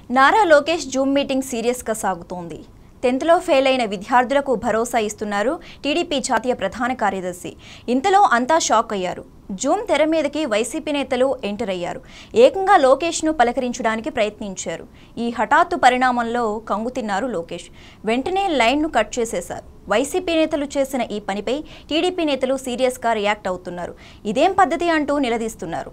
Nara Lokesh Zoom meeting సీరియస్గా సాగుతోంది టెన్త్లో ఫెయిల్ అయిన విద్యార్థులకు భరోసా ఇస్తున్నారు టీడీపీ జాతీయ ప్రధాన కార్యదర్శి ఇంతలో అంతా షాక్ అయ్యారు జూమ్ తెర మీదకి వైసీపీ నేతలు ఎంటర్ అయ్యారు ఏకంగా లోకేష్ను పలకరించడానికి ప్రయత్నించారు ఈ హఠాత్తు పరిణామంలో కంగుతిన్నారు లోకేష్ వెంటనే లైన్ను కట్ చేసేశారు వైసీపీ నేతలు చేసిన ఈ పనిపై టీడీపీ నేతలు సీరియస్గా రియాక్ట్ అవుతున్నారు ఇదేం పద్ధతి అంటూ నిలదీస్తున్నారు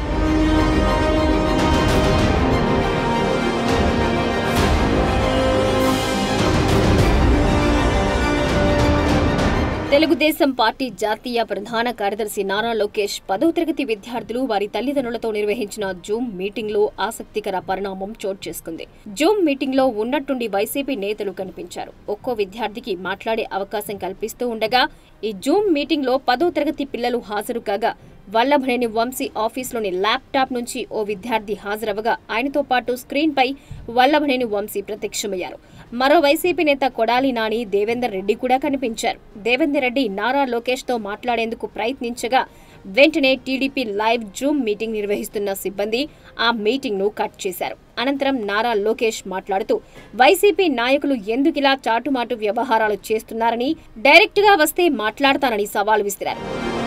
తెలుగుదేశం పార్టీ జాతీయ ప్రధాన కార్యదర్శి నారా లోకేష్ పదో తరగతి విద్యార్థులు వారి తల్లిదండ్రులతో నిర్వహించిన జూమ్ మీటింగ్ లో ఆసక్తికర పరిణామం చోటు చేసుకుంది జూమ్ మీటింగ్ లో ఉన్నట్టుండి వైసీపీ నేతలు కనిపించారు ఒక్కో విద్యార్థికి మాట్లాడే అవకాశం కల్పిస్తూ ఉండగా ఈ జూమ్ మీటింగ్ లో పదో తరగతి పిల్లలు హాజరు కాగా వల్లభనేని వంశీ ఆఫీస్లోని ల్యాప్టాప్ నుంచి ఓ విద్యార్థి హాజరవగా ఆయనతో పాటు స్క్రీన్ పై వల్లభనేని వంశీ ప్రత్యక్షమయ్యారు మరో వైసీపీ నేత కొడాలి నాని దేవేందర్ రెడ్డి కూడా కనిపించారు దేవేందర్ రెడ్డి నారా లోకేష్ తో మాట్లాడేందుకు ప్రయత్నించగా వెంటనే టీడీపీ లైవ్ జూమ్ మీటింగ్ నిర్వహిస్తున్న సిబ్బంది ఆ మీటింగ్ ను కట్ చేశారు అనంతరం నారా లోకేష్ మాట్లాడుతూ వైసీపీ నాయకులు ఎందుకిలా చాటుమాటు వ్యవహారాలు చేస్తున్నారని డైరెక్ట్ గా వస్తే మాట్లాడతానని సవాల్ విసిరారు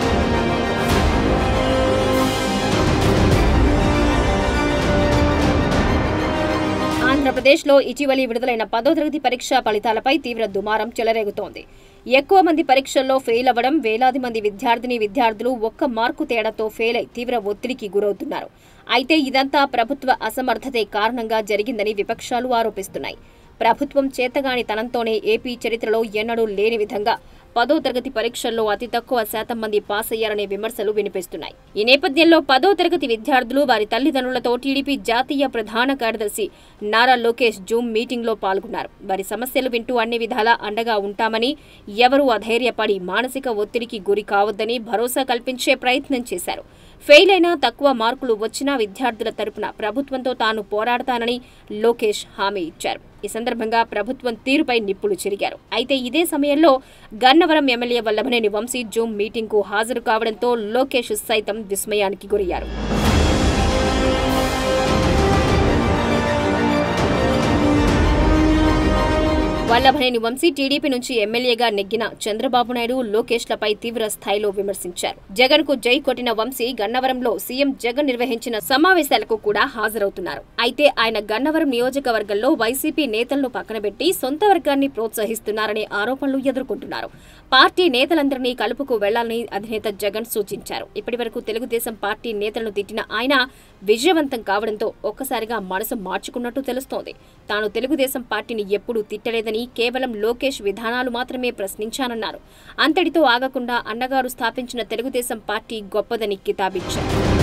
ఆంధ్రప్రదేశ్లో ఇటీవలి విడుదలైన పదో తరగతి పరీక్షా ఫలితాలపై తీవ్ర దుమారం చెలరేగుతోంది ఎక్కువ మంది పరీక్షల్లో ఫెయిల్ అవ్వడం వేలాది మంది విద్యార్థిని విద్యార్థులు ఒక్క మార్కు తేడాతో ఫెయిల్ అయి తీవ్ర ఒత్తిడికి గురవుతున్నారు అయితే ఇదంతా ప్రభుత్వ అసమర్థతే కారణంగా జరిగిందని విపక్షాలు ఆరోపిస్తున్నాయి ప్రభుత్వం చేతగాని తనంతోనే ఏపీ చరిత్రలో ఎన్నడూ లేని విధంగా పదో తరగతి పరీక్షల్లో అతి తక్కువ శాతం మంది పాస్ అయ్యారనే విమర్శలు వినిపిస్తున్నాయి ఈ నేపథ్యంలో పదో తరగతి విద్యార్థులు వారి తల్లిదండ్రులతో టీడీపీ జాతీయ ప్రధాన కార్యదర్శి నారా లోకేష్ జూమ్ మీటింగ్ లో పాల్గొన్నారు వారి సమస్యలు వింటూ అన్ని విధాలా అండగా ఉంటామని ఎవరూ అధైర్యపడి మానసిక ఒత్తిడికి గురి కావద్దని భరోసా కల్పించే ప్రయత్నం చేశారు ఫెయిల్ అయినా తక్కువ మార్కులు వచ్చినా విద్యార్థుల తరపున ప్రభుత్వంతో తాను పోరాడతానని లోకేష్ హామీ ఇచ్చారు ఈ సందర్భంగా ప్రభుత్వం తీరుపై నిప్పులు చెరిగారు అయితే ఇదే సమయంలో Gannavaram MLA Vallabhaneni Vamsi zoom meeting కు హాజరు కావడంతో లోకేష్ సైతం విస్మయానికి గురయ్యారు వల్లభనేని వంశీ టీడీపీ నుంచి ఎమ్మెల్యేగా నెగ్గిన చంద్రబాబు నాయుడు లోకేష్లపై తీవ్ర స్థాయిలో విమర్శించారు జగన్ కు జై కొట్టిన వంశీ గన్నవరంలో సీఎం జగన్ నిర్వహించిన సమావేశాలకు కూడా హాజరవుతున్నారు అయితే ఆయన గన్నవరం నియోజకవర్గంలో వైసీపీ నేతలను పక్కనబెట్టి సొంత వర్గాన్ని ప్రోత్సహిస్తున్నారనే ఆరోపణలు ఎదుర్కొంటున్నారు పార్టీ నేతలందరినీ కలుపుకు వెళ్లాలని అధినేత జగన్ సూచించారు ఇప్పటివరకు తెలుగుదేశం పార్టీ నేతలను తిట్టిన ఆయన విజయవంతం కావడంతో ఒక్కసారిగా మనసు మార్చుకున్నట్టు తెలుస్తోంది తాను తెలుగుదేశం పార్టీని ఎప్పుడూ తిట్టలేదని కేవలం లోకేష్ విధానాలు మాత్రమే ప్రశ్నించానన్నారు అంతటితో ఆగకుండా అన్నగారు స్థాపించిన తెలుగుదేశం పార్టీ గొప్పదని కితాబిచ్చారు